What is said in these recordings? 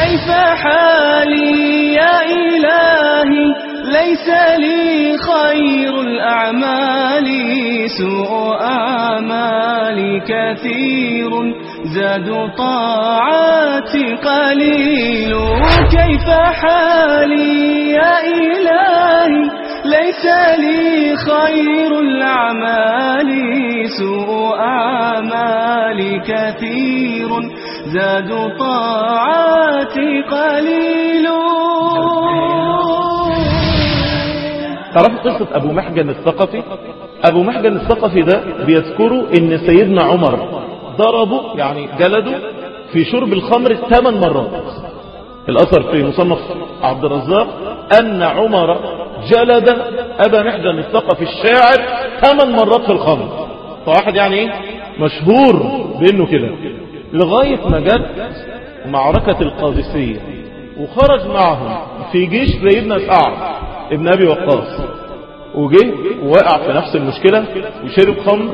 كيف حالي يا إلهي ليس لي خير الأعمال سوء أعمالي كثير زاد طاعاتي قليل كيف حالي يا إلهي ليس لي خير الأعمال سوء أعمالي كثير زاد طاعاتي قليل تعرفوا قصة أبو محجن الثقفي أبو محجن الثقفي ده بيذكروا إن سيدنا عمر ضربه يعني جلده في شرب الخمر ثمان مرات الأثر في مصنف عبد الرزاق أن عمر جلد أبا محجن الثقفي الشاعر ثمان مرات في الخمر فواحد يعني ايه مشهور بأنه كده لغاية ما جت معركة القادسية وخرج معهم في جيش سيدنا سعد ابن أبي وقاص وجه ووقع في نفس المشكلة وشرب خمر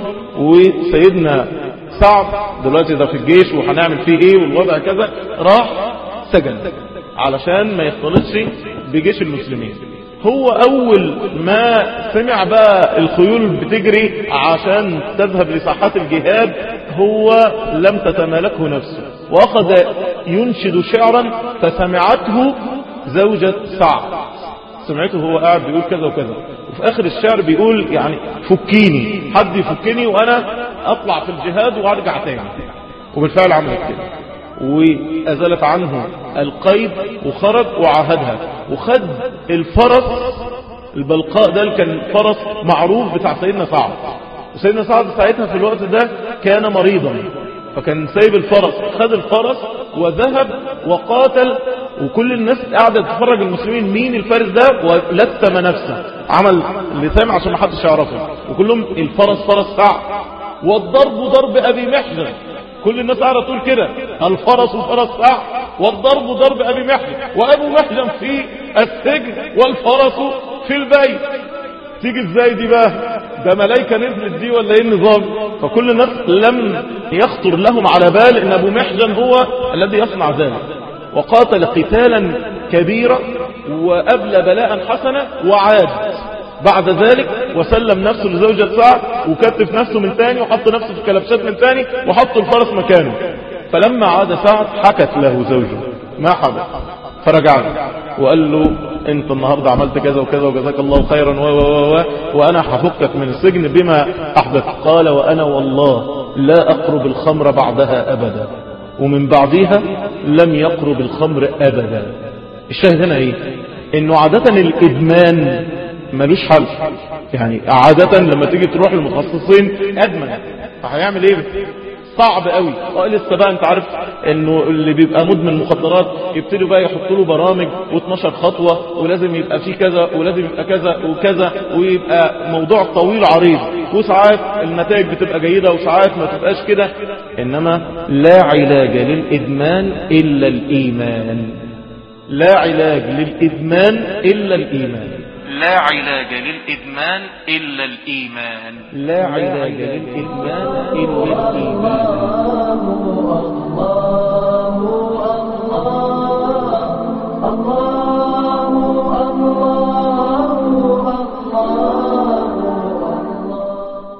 وسيدنا سعد دلوقتي ده في الجيش وهنعمل فيه ايه والوضع كذا راح سجن علشان ما يختلطش بجيش المسلمين هو اول ما سمع بقى الخيول بتجري عشان تذهب لساحات الجهاد هو لم تتمالكه نفسه واخذ ينشد شعرا فسمعته زوجة سعد سمعته هو قاعد بيقول كذا وكذا وفي اخر الشعر بيقول يعني فكيني حد يفكني وانا اطلع في الجهاد وارجع تاني وبالفعل عملت كده وازالت عنه القيد وخرج وعاهدها وخد الفرس البلقاء ده اللي كان فرس معروف بتاع سيدنا سعد وسيدنا سعد ساعتها في الوقت ده كان مريضا فكان سايب الفرس خد الفرس وذهب وقاتل وكل الناس قاعدة تتفرج المسلمين مين الفارس ده ولثم نفسه عمل لسام عشان ما حدش يعرفه وكلهم الفرس فرس سعد والضرب ضرب ابي محجن كل الناس قاعدة تقول كده الفرس فرس سعد والضرب ضرب ابي محجن وابو محجن في السجن والفرس في البيت تيجي ازاي دي بقى ده ملايكة نزلت دي ولا ايه النظام فكل الناس لم يخطر لهم على بال ان ابو محجن هو الذي يصنع ذلك وقاتل قتالا كبيرا وابلى بلاء حسنا وعاد بعد ذلك وسلم نفسه لزوجة سعد وكتف نفسه من تاني وحط نفسه في كلبشات من تاني وحط الفرس مكانه فلما عاد سعد حكت له زوجه ما حدث فرجع له وقال له انت النهاردة عملت كذا وكذا وجزاك الله خيرا و و و وانا هفكك من السجن بما احدث قال وانا والله لا اقرب الخمر بعدها ابدا ومن بعدها لم يقرب الخمر ابدا الشاهد هنا ايه انه عادة الادمان ملوش حل يعني عادة لما تيجي تروح للمتخصصين ادمن فهيعمل ايه صعب قوي لسه بقى انت عارف انه اللي بيبقى مدمن مخدرات يبتدوا بقى يحطوا له برامج و12 خطوة ولازم يبقى في كذا ولازم يبقى كذا وكذا ويبقى موضوع طويل عريض وساعات النتائج بتبقى جيدة وساعات ما تبقاش كده انما لا علاج للادمان الا الايمان لا علاج للادمان الا الايمان لا علاج للإدمان إلا الإيمان لا علاج للإدمان إلا الإيمان